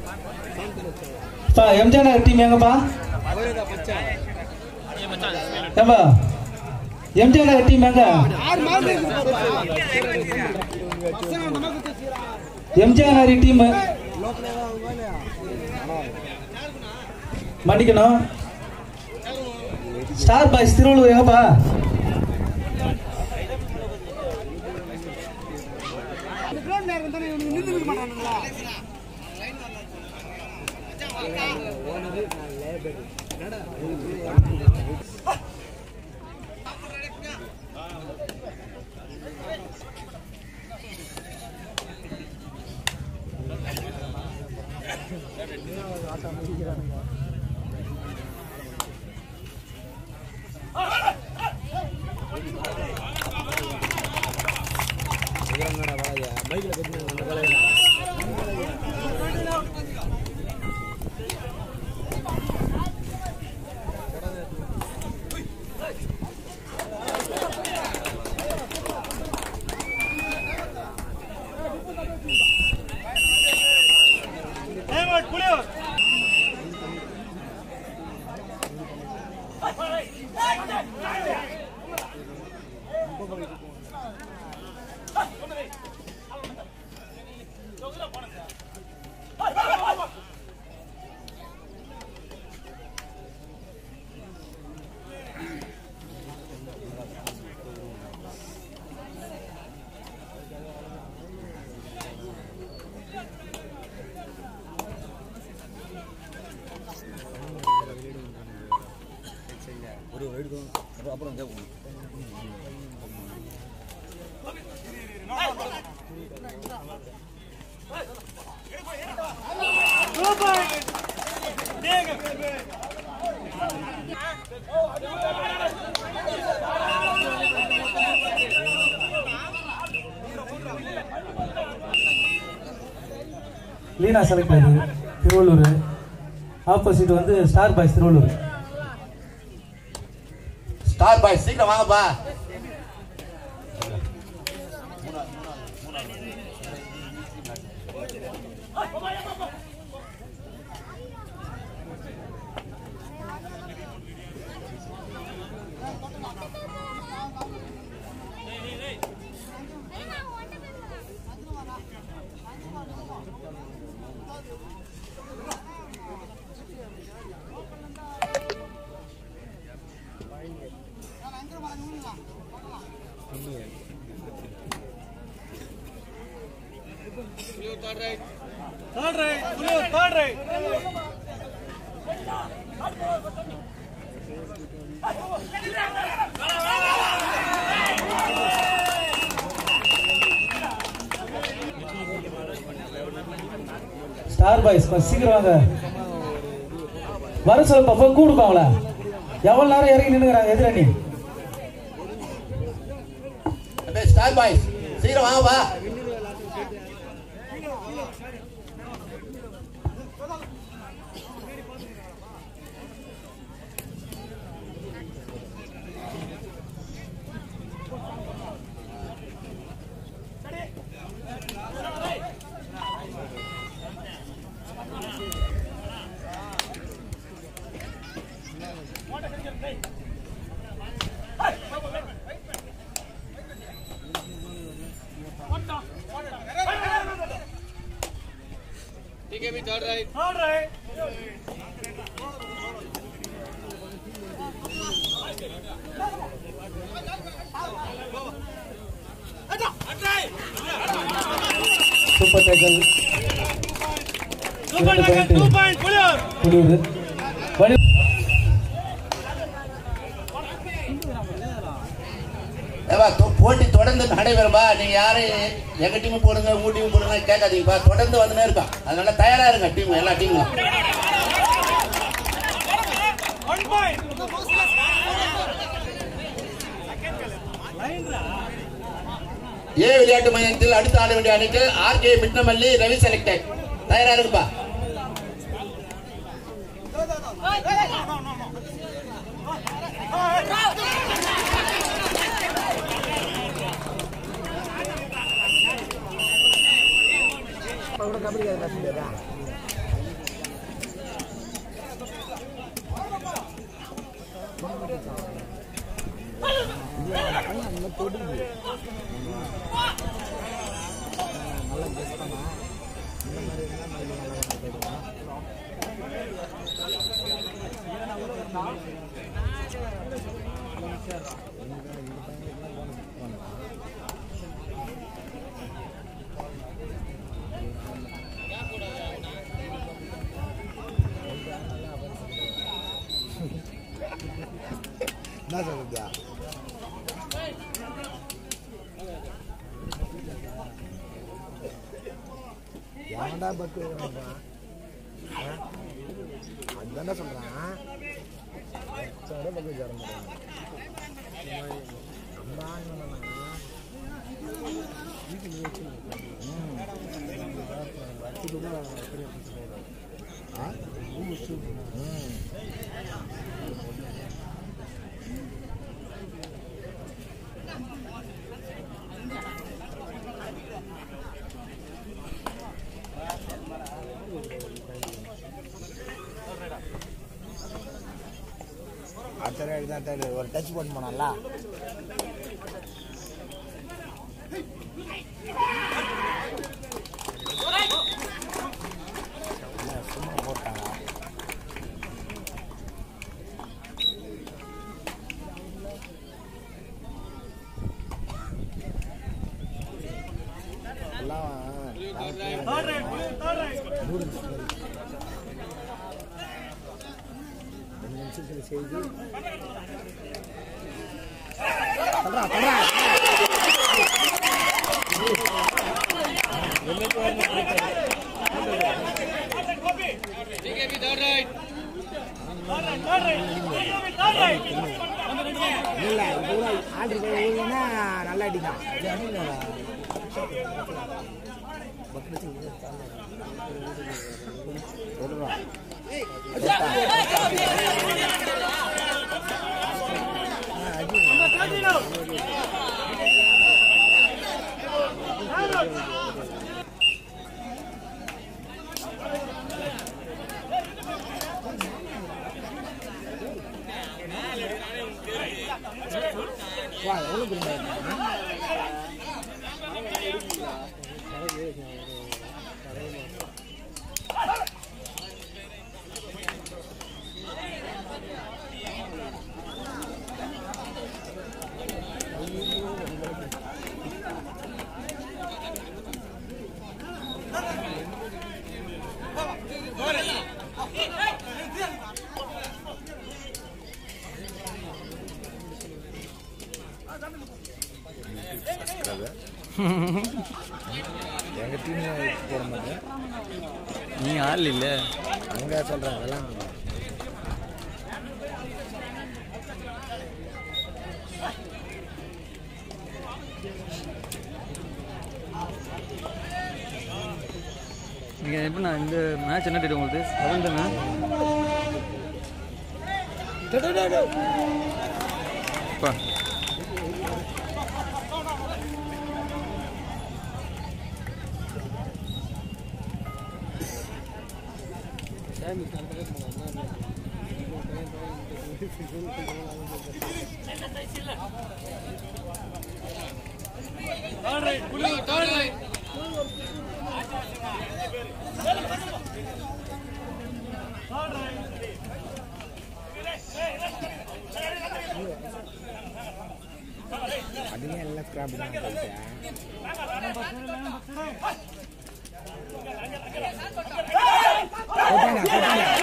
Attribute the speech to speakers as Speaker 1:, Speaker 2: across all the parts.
Speaker 1: பா எம்ஜிஆர் நகர் டீம் எங்கப்பா ஏம்பா எம்ஜிஆர் நகர் டீம் எங்க எம்ஜிஆர் நகர் டீம் மன்னிக்கணும் ஸ்டார் பாய்ஸ் திருவள்ளூர் எங்கப்பா லீனா செலக்ட் ஆகுது திருவள்ளூர் ஆப்போசிட் வந்து star boys Tiruvallur
Speaker 2: star boy சீக்கிரம் வாங்கப்பா
Speaker 1: ஸ்டார் பாய்ஸ் கொஞ்சம் சீக்கிரம் வாங்க வர சொல்ல பாப்பா கூடுப்பா அவள எவ்வளவு நேரம் இறங்கி நின்னுக்கிறாங்க எதிரணி
Speaker 2: அப்படியே ஸ்டார் பாய் சீக்கிரம் வாங்கப்பா
Speaker 1: சூப்பர் டேக்கல் இரண்டு பாயிண்ட் புலியூர் வலி
Speaker 2: ஏப்பா தொ- போட்டி தொடர்ந்து நடைபெறும்பா நீங்க யாரும் எங்க டீம் போடுங்க உங்க டீம் போடுங்க கேட்காதீங்கப்பா தொடர்ந்து வந்துனே இருக்கா அதனால தயாரா இருங்க டீம் எல்லா டீமும் ஏ விளையாட்டு மையத்தில் அடுத்த ஆட வேண்டிய அணிக்கு ஆர்கே மிட்னமல்லி ரவி செலக்டட் தயாரா இருக்குப்பா
Speaker 3: என்ன சொல்றதா ஏன்டா பக்கு அதுதானே சொல்றான் சொன்ன பக்கு வர மாட்டேன் அம்மா அடுத்த ரேடு தான் தேடு ஒரு டச் பண்ண போனால சும்மா போட்டாங்க எல்லாம் நூடுல்ஸ் மாதிரி. ரெண்டு நிமிஷத்துல செய்து தல்றா தல்றா இல்ல இது கூட ஆர்டர் பண்ணா நல்ல அடி தான் சொல்றா வா எவ்வளோ பெரிய எங்க டீம் போட மாட்டேன்
Speaker 4: நீ ஆள் இல்ல
Speaker 3: அங்க சொல்றேன் அதெல்லாம்
Speaker 4: நீங்க எப்படி நான் இந்த மேட்ச் என்ன டேட் உங்களுக்கு செவன் தானே அப்பா.
Speaker 3: அதுவே எல்லாம் ஸ்கிராப் தான் போயிட்டேன் போட்டாங்க போட்டாங்க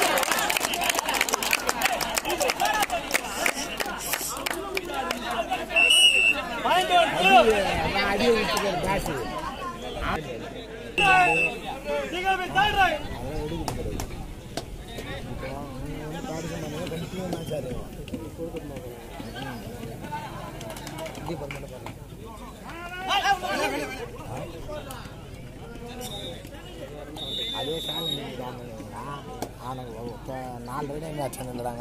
Speaker 3: அடி நான் அடியை விட்டுக்கிற பேசு அதெல்லாம் எடுக்க முடியாது இப்போ ஒன்றும் பாடு சொன்னாங்க கண்டிப்பாக மேட்ச் ஆடுவோம் இங்கே பண்ண பண்ண அதே சாமி ஆனாங்க ஆனாங்க இப்போ நாலு ரெண்டு மேட்ச் வந்துடுறாங்க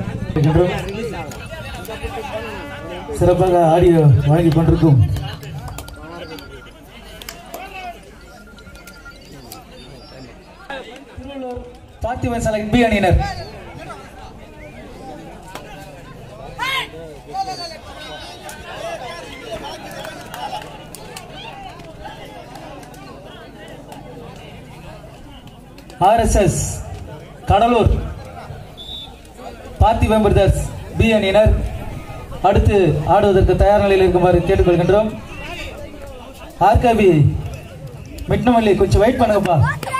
Speaker 1: சிறப்பாக ஆடியோ வழங்கி கொண்டிருக்கும் திருவள்ளூர் பார்த்திபன் சாலை பி அணியினர் RSS Cuddalore Parthiban brothers B அணியினர் அடுத்து ஆடுவதற்கு தயார் நிலையில் இருக்குமாறு கேட்டுக்கொள்கின்றோம் ஆர்கபி மிட்னமல்லி கொஞ்சம் வெயிட் பண்ணுங்கப்பா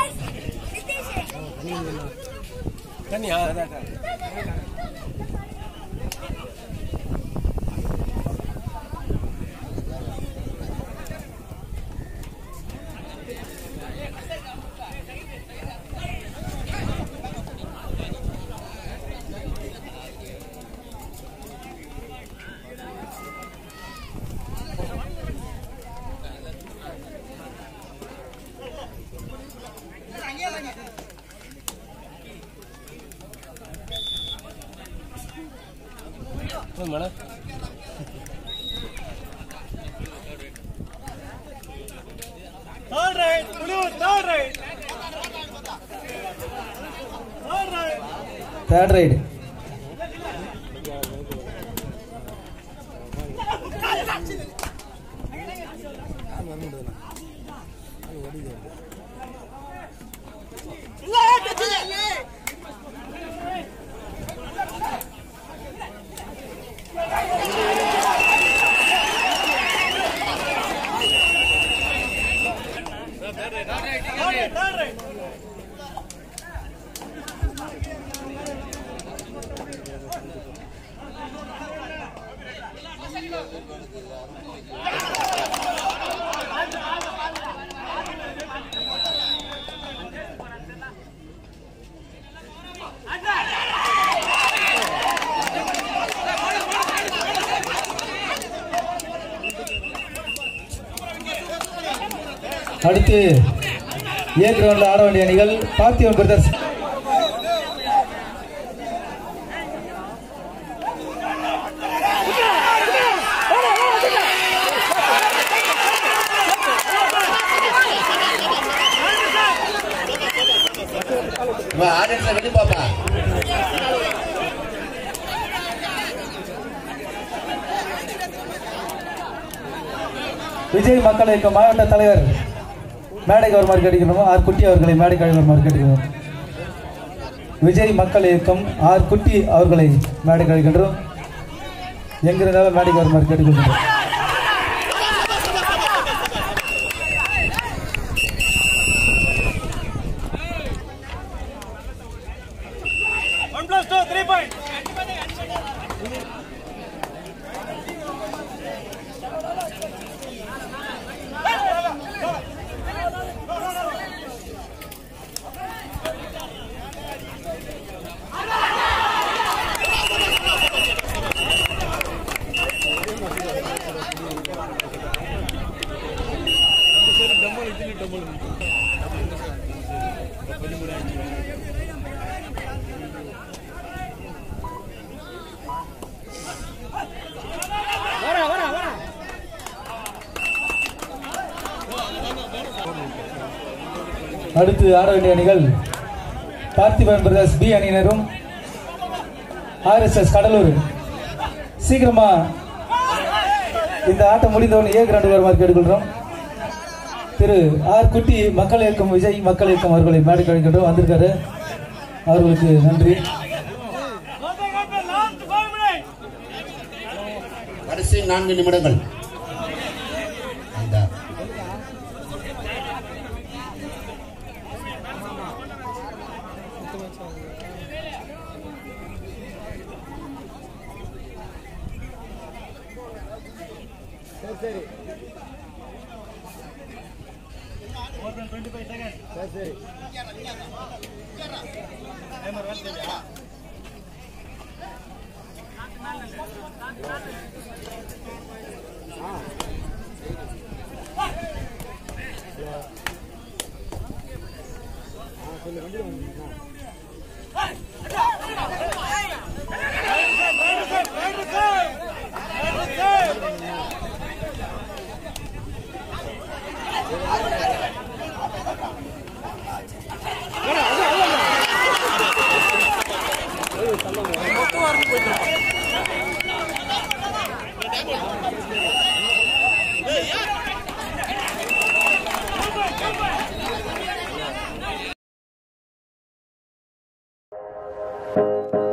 Speaker 1: தேர்ட் ரைடு அடுத்து ஏ கிரவுண்ட்ல ஆட வேண்டிய அணிகள் பார்த்திபன் பிரதர்ஸ்
Speaker 2: இவன் ஆடியன்ஸ்ல வெளியே பாப்பா
Speaker 1: விஜய் மக்கள் இயக்க மாவட்ட தலைவர் மேடைக்கு வருமாறு கேட்டுக்கிறோம் ஆர் குட்டி அவர்களை மேடைக்கு வருமாறு கேட்டுக்கிறோம் விஜய் மக்கள் இயக்கம் ஆர் குட்டி அவர்களை மேடைக்கு அழைக்கின்றோம் எங்கிருந்தாலும் மேடைக்கு வருமாறு கேட்டுக்கொள்கிறோம் அடுத்து ஆட வேண்டிய அணிகள் பார்த்திபன் பிரதர்ஸ் பி அணியினரும் ஆர்எஸ்எஸ் கடலூர் சீக்கிரமா இந்த ஆட்டம் முடிந்தவுடன் ஏ கிரவுண்ட் வருமாறு கேட்டுக்கொள்கிறோம் திரு ஆர் குட்டி மக்கள் இயக்கம் விஜய் மக்கள் இயக்கம் அவர்களை மேடை கழிக்கின்றோம் வந்திருக்காரு அவர்களுக்கு நன்றி
Speaker 2: கடைசி நான்கு நிமிடங்கள் ஐந்தா.
Speaker 5: ஆ